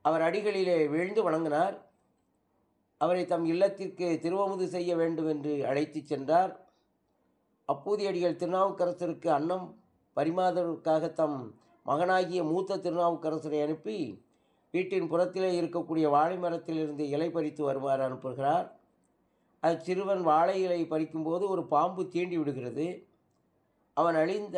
அவர் அடிகளிலே வீழ்ந்து வணங்கினார் அவரை தம் இல்லத்திற்கு திருவமுது செய்ய வேண்டும் என்று அழைத்துச் சென்றார் அப்பூதியடிகள் திருநாவுக்கரசருக்கு அன்னம் பரிமாறுவதற்காக தம் மகனாகிய மூத்த திருநாவுக்கரசரை அனுப்பி வீட்டின் புறத்திலே இருக்கக்கூடிய வாழை மரத்திலிருந்து இலை பறித்து வருமாறு அனுப்புகிறார் அச்சிறுவன் வாழை இலை பறிக்கும்போது ஒரு பாம்பு தீண்டி விடுகிறது அவன் அழிந்த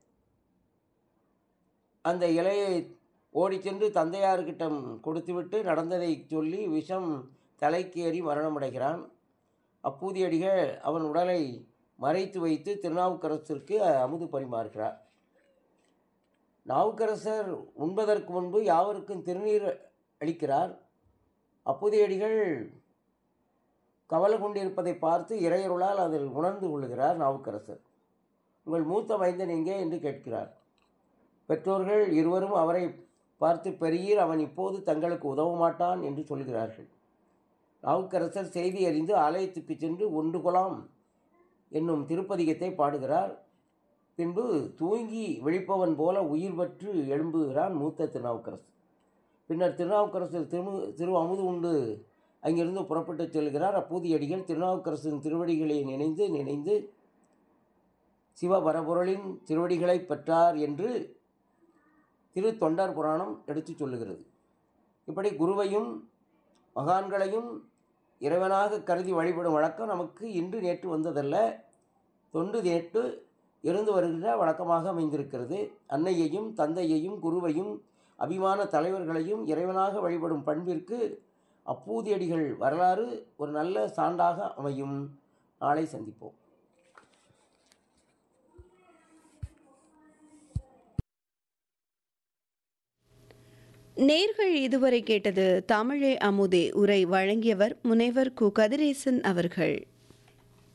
அந்த இலையை ஓடிச் சென்று தந்தையார்கிட்டம் கொடுத்துவிட்டு நடந்ததை சொல்லி விஷம் தலைக்கு ஏறி மரணமடைகிறான் அப்பூதியடிகள் அவன் உடலை மறைத்து வைத்து திருநாவுக்கரசருக்கு அமுது பரிமாறுகிறார் நாவுக்கரசர் உண்பதற்கு முன்பு யாவருக்கும் திருநீர் அளிக்கிறார் அப்பூதியடிகள் கவலை கொண்டிருப்பதை பார்த்து இறையருளால் அதில் உணர்ந்து கொள்கிறார் நாவுக்கரசர் உங்கள் மூத்த மைந்தன் எங்கே என்று கேட்கிறார் பெற்றோர்கள் இருவரும் அவரை பார்த்து பெரியர் அவன் இப்போது தங்களுக்கு உதவ மாட்டான் என்று சொல்கிறார்கள் நாவுக்கரசர் செய்தி அறிந்து ஆலயத்துக்கு சென்று ஒன்று கொலாம் என்னும் திருப்பதிகத்தை பாடுகிறார் பின்பு தூங்கி விழிப்பவன் போல உயிர் பற்று எழும்புகிறான் மூத்த திருநாவுக்கரசர் பின்னர் திருநாவுக்கரசர் திரு திரு அமுது உண்டு அங்கிருந்து புறப்பட்டு செல்கிறார் அப்பூதியடிகள் திருநாவுக்கரசரின் திருவடிகளை நினைந்து நினைந்து சிவபரபொருளின் திருவடிகளை பெற்றார் என்று திரு தொண்டர் புராணம் எடுத்துச் சொல்லுகிறது இப்படி குருவையும் மகான்களையும் இறைவனாக கருதி வழிபடும் வழக்கம் நமக்கு இன்று நேற்று வந்ததல்ல தொண்டு நேற்று இருந்து வருகிற வழக்கமாக அமைந்திருக்கிறது அன்னையையும் தந்தையையும் குருவையும் அபிமான தலைவர்களையும் இறைவனாக வழிபடும் பண்பிற்கு அப்பூதியடிகள் வரலாறு ஒரு நல்ல சான்றாக அமையும் நாளை சந்திப்போம் நேர்கள் இதுவரை கேட்டது தமிழே அமுதே உரை வழங்கியவர் முனைவர் கு கதிரேசன் அவர்கள்